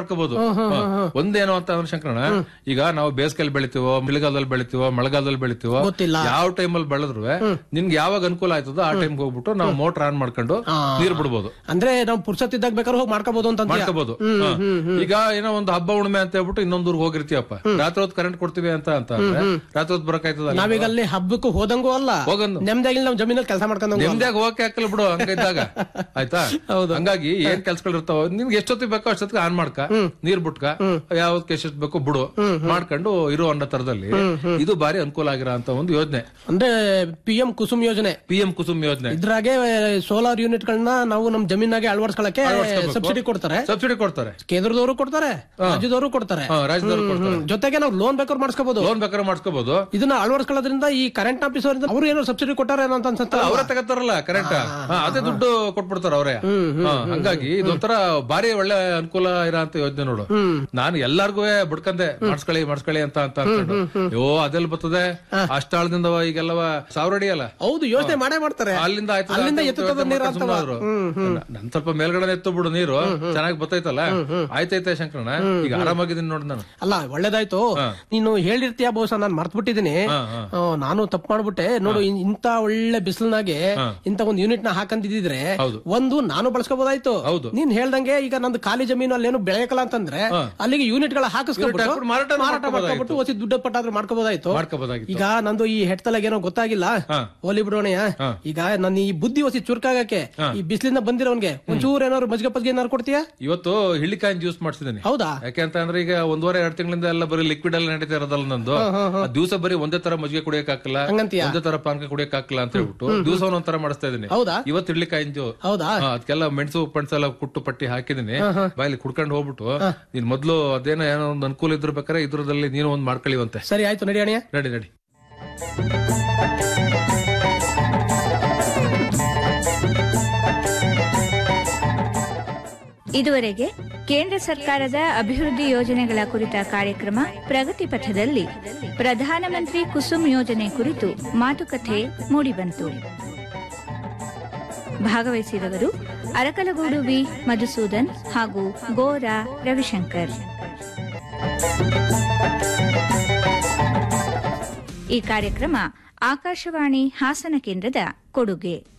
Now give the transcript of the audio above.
ಮಾಡ್ಕೋಬಹುದು ಒಂದೇನು ಅಂತ ಅಂದ್ರೆ ಶಂಕರಣ ಈಗ ನಾವು ಬೇಸಿಗೆಯಲ್ಲಿ ಬೆಳಿತೀವೋ ಮಳೆಗಾಲದಲ್ಲಿ ಬೆಳಿತೀವೋ ಮಳೆಗಾಲದಲ್ಲಿ ಬೆಳಿತೀವೋ ಗೊತ್ತಿಲ್ಲ. ಯಾವ ಟೈಮಲ್ಲಿ ಬೆಳೆದ್ರು ನಿನ್ಗೆ ಯಾವಾಗ ಅನುಕೂಲ ಆಯ್ತದೋ ಆ ಟೈಮ್ಗೆ ಹೋಗ್ಬಿಟ್ಟು ನಾವು ಮೋಟರ್ ಆನ್ ಮಾಡ್ಕೊಂಡು ನೀರ್ ಬಿಡ್ಬೋದು ಅಂದ್ರೆ ನಾವು ಪುರ್ಸತ್ತಿದ್ದಾಗ ಬೇಕಾದ್ರೆ ಹೋಗಿ ಮಾಡ್ಕೋಬಹುದು ಅಂತ ಅಂತೀಯ? ಮಾಡ್ಕೋಬಹುದು ಈಗ ಏನೋ ಒಂದು ಹಬ್ಬ ಉಣ್ಮೆ ಅಂತ ಹೇಳ್ಬಿಟ್ಟು ಇನ್ನೊಂದ್ ಊರಿಗೆ ಹೋಗಿರ್ತೀಯಪ್ಪ ರಾತ್ರಿ ಹೊತ್ತು ಕರೆಂಟ್ ಕೊಡ್ತೀವಿ ಅಂತ ಅಂತ ಅಂದ್ರೆ ರಾತ್ರಿ ಹೊತ್ತು ಬರಕಾಯ್ತದ ನಾವೀಗ ಅಲ್ಲಿ ಹಬ್ಬಕ್ಕೂ ಹೋದಂಗೂ ಅಲ್ಲ ಹೋಗಂದು. ನೆಮ್ಮದಿಯಾಗಿ ನಾವು ಜಮೀನಲ್ಲಿ ಕೆಲಸ ಮಾಡ್ಕೊಂಡಂಗೂ ಅಲ್ಲ. ನಿಮ್ದಾಗ ಹೋಗಕ್ಕೆ ಹಾಕಲ್ಲ ಬಿಡು ಹಂಗಿದ್ದಾಗ ಆಯ್ತಾ ಹಂಗಾಗಿ ಏನ್ ಕೆಲ್ಸಗಳು ಇರ್ತಾವ ನಿನ್ಗೆ ಎಷ್ಟೊತ್ತಿಗೆ ಬೇಕೋ ಅಷ್ಟೊತ್ತಿಗೆ ಆನ್ ಮಾಡ್ಕ ನೀರ್ ಬಿಟ್ಕ ಯಾವ್ದಕ್ಕೆ ಎಷ್ಟೊತ್ತು ಬೇಕೋ ಬಿಡು ಮಾಡ್ಕೊಂಡು ಇರೋ ಅನ್ನೋ ತರದಲ್ಲಿ ಇದು ಬಾರಿ ಅನುಕೂಲ ಆಗಿರೋ ಅಂತ ಒಂದು ಯೋಜನೆ ಅಂದ್ರೆ ಪಿ ಎಂ ಕುಸುಮ್ ಯೋಜನೆ ಪಿ ಎಂ ಕುಸುಮ್ ಯೋಜನೆ ಇದ್ರಾಗೆ ಸೋಲಾರ್ ಯೂನಿಟ್ ಗಳನ್ನ ನಾವು ನಮ್ ಜಮೀನಾಗೆ ಅಳವಡಿಸ್ಕೊಳಕ್ಕೆ ಅಳವಡಿಸ್ಕೊಬೇಕು. ಸಬ್ಸಿಡಿ ಕೊಡ್ತಾರೆ ಸಬ್ಸಿಡಿ ಕೊಡ್ತಾರೆ ಕೇಂದ್ರದವರು ಕೊಡ್ತಾರೆ ರಾಜ್ಯದವರು ಕೊಡ್ತಾರೆ ಹಾ, ರಾಜ್ಯದವ್ರು ಕೊಡ್ತಾರೆ ಹ್ಮ್. ಜೊತೆಗೆ ನಾವು ಲೋನ್ ಬೇಕಾದ್ರೆ ಮಾಡಿಸ್ಕೋಬಹುದು ಲೋನ್ ಬೇಕಾದ್ರೆ ಮಾಡ್ಸ್ಕೋಬಹುದು ಇದನ್ನ ಅಳವಡಿಸ್ಕೊಳ್ಳೋದ್ರಿಂದ ಈ ಕರೆಂಟ್ ಆಫೀಸ್ ಅವರಿಂದ ಅವ್ರು ಏನೋ ಸಬ್ಸಿಡಿ ಕೊಟ್ಟಾರೆ ಏನೋ ಅಂತ ಅನ್ಸುತ್ತೆ ಅವರೇ ತಗತ್ತಾರಲ್ಲ ಕರೆಂಟ್ ಅದೇ ದುಡ್ಡು ಕೊಟ್ಬಿಡ್ತಾರ ಅವರೇ ಹಂಗಾಗಿ ಇದೊಂಥರ ಬಾರಿ ಒಳ್ಳೆ ಅನುಕೂಲ ಇರೋ ಅಂತ ಯೋಜನೆ ನೋಡು ನಾನು ಎಲ್ಲಾರ್ಗು ಬಿಡ್ಕಂದೆ ಮಾಡ್ಸ್ಕೊಳ್ಳಿ ಮಾಡ್ಸ್ಕೊಳ್ಳಿ ಅಂತ ಅಂತ ಅನ್ಕೊಂಡು ಯೋ ಅದೆಲ್ಲ ಬರ್ತದೆ ಅಷ್ಟಾಳದಿಂದ ಈಗೆಲ್ಲವ ಸಾವಿರ ಅಡಿ ಅಲ್ಲ ಹೌದು ಯೋಚನೆ ಮಾಡೇ ಮಾಡ್ತಾರೆ ಅಲ್ಲಿಂದ ಆಯ್ತದ ಅಲ್ಲಿಂದ ಅಂತ ಎತ್ತುತ್ತದ ಯೋಚ್ನೆ ನೀರು ಮಾಡ್ಕೊಂಡು ಅಂತವ. ಸುಮ್ನಾದ್ರು. ನನ್ ಸ್ವಲ್ಪ ಮೇಲ್ಗಡೆ ಎತ್ತು ಬಿಡು ನೀರು ಚೆನ್ನಾಗಿ ಬರ್ತೈತಲ್ಲ ಆಯ್ತೈತೆ ಶಂಕರಣ ಈಗ ಆರಾಮಾಗಿದ್ದೀನಿ ನೋಡಿ ನಾನು ಅಲ್ಲ ಒಳ್ಳೇದಾಯ್ತು ನೀನು ಹೇಳಿರ್ತೀಯ ಬಹುಶಃ ನಾನು ಮರ್ತ್ ಬಿಟ್ಟಿದ್ದೀನಿ ನಾನು ತಪ್ಪು ಮಾಡ್ಬಿಟ್ಟೆ ನೋಡು ಇನ್- ಇಂತ ಒಳ್ಳೆ ಬಿಸಿಲಿನಾಗೆ ಇಂತ ಒಂದು ಯೂನಿಟ್ ನ ಹಾಕಂದಿದ್ರೆ ಹೌದು. ಒಂದು ನಾನು ಬಳಸ್ಕೋಬಹುದಾಯ್ತು ಹೌದು. ನೀನ್ ಹೇಳ್ದಂಗೆ ಈಗ ನಂದು ಖಾಲಿ ಜಮೀನು ಅಲ್ಲೇನು ಬೆಳೆಯಕಲ್ಲ ಅಂತಂದ್ರೆ ಅಲ್ಲಿಗೆ ಯೂನಿಟ್ ಗಳ ಹಾಕಿಸ್ಕೊಂಡ್ಬಿಟ್ಟು Unit ಹಾಕ್ಬಿಟ್ಟು ಮಾರಾಟ ಮಾರಾಟ ಮಾಡ್ಕೊಬೋದಾಯ್ತು. ಮಾಡ್ಕೊಬಿಟ್ಟು ಒಸಿ ದುಡ್ಡು ಪಟ್ಟಾದ್ರೂ ಮಾಡ್ಕೋಬಹುದಾಯ್ತು ಮಾಡ್ಕೋಬೋದಾಗಿತ್ತು ಈಗ ನಂದು ಈ ಹೆಡ್ತಲಾಗ ಏನೋ ಗೊತ್ತಾಗಿಲ್ಲ ಹೋಲಿ ಬಿಡೋಣಯ್ಯ ಈಗ ನನ್ನ ಈ ಬುದ್ಧಿ ಹೊಸಿ ಚುರುಕಾಗಕ್ಕೆ ಈ ಬಿಸಿಲಿಂದ ಬಂದಿರೋನ್ಗೆ ಒಂಚೂರು ಏನಾದ್ರು ಮಜ್ಜಿಗೆ ಪಜ್ಗೆ ಏನಾದ್ರು ಕೊಡ್ತೀಯಾ ಇವತ್ತು ಹಿಳ್ಳಿಕಾಯಿನ ಜ್ಯೂಸ್ ಮಾಡ್ಸಿದ್ದೀನಿ ಹೌದಾ ಯಾಕೆ ಅಂತ ಅಂದ್ರೆ ಈಗ ಒಂದೂವರೆ ಎರಡು ತಿಂಗಳಿಂದ ಎಲ್ಲ ಬರೀ ಲಿಕ್ವಿಡ್ ಎಲ್ಲ ನಡೀತಾ ಇರೋದಲ್ಲ ನಂದು ದಿವಸ ಬರೀ ಒಂದೇ ತರ ಮಜ್ಜಿಗೆ ಕುಡಿಯಕ್ ಹಾಕಲ್ಲ ಹಂಗಂತೀಯ? ಒಂದೇ ತರ ಪಾನಕ ಕುಡಿಯಕ್ ಹಾಕಲ್ಲ ಅಂತ ಹೇಳ್ಬಿಟ್ಟು ದಿವಸ ಒಂದೊಂದ್ ತರ ಮಾಡಿಸ್ತಾ ಇದೀನಿ ಹೌದಾ ಇವತ್ತು ಹಿಳ್ಳಿಕಾಯಿನ ಜ್ಯೂ ಹೌದಾ ಅದಕ್ಕೆಲ್ಲ ಮೆಣಸು ಪಣಸು ಎಲ್ಲ ಕುಟ್ಟು ಪಟ್ಟಿ ಹಾಕಿದೀನಿ ಬಾಯಲ್ಲಿ ಕುಡ್ಕೊಂಡು ಹೋಗ್ಬಿಟ್ಟು ನೀನ್ ಮೊದ್ಲು ಅದೇನೋ ಏನೋ ಒಂದು ಅನುಕೂಲ ಇದ್ರಬೇಕಾರೆ ಇದ್ರದಲ್ಲಿ ನೀನು ಒಂದ್ ಮಾಡ್ಕೊಳ್ಳಿವಂತೆ ಸರಿ ಆಯ್ತು ನಡಿ ಅಣ್ಣ ನಡಿ ನಡಿ ಇದುವರೆಗೆ ಕೇಂದ್ರ ಸರ್ಕಾರದ ಅಭಿವೃದ್ಧಿ ಯೋಜನೆಗಳ ಕುರಿತ ಕಾರ್ಯಕ್ರಮ ಪ್ರಗತಿ ಪಥದಲ್ಲಿ ಪ್ರಧಾನಮಂತ್ರಿ ಕುಸುಮ್ ಯೋಜನೆ ಕುರಿತು ಮಾತುಕತೆ ಮೂಡಿಬಂತು ಭಾಗವಹಿಸಿದವರು ಅರಕಲಗೂಡು ವಿ ಮಧುಸೂದನ್ ಹಾಗೂ ಗೋರಾ ರವಿಶಂಕರ್ ಈ ಕಾರ್ಯಕ್ರಮ ಆಕಾಶವಾಣಿ ಹಾಸನ ಕೇಂದ್ರದ ಕೊಡುಗೆ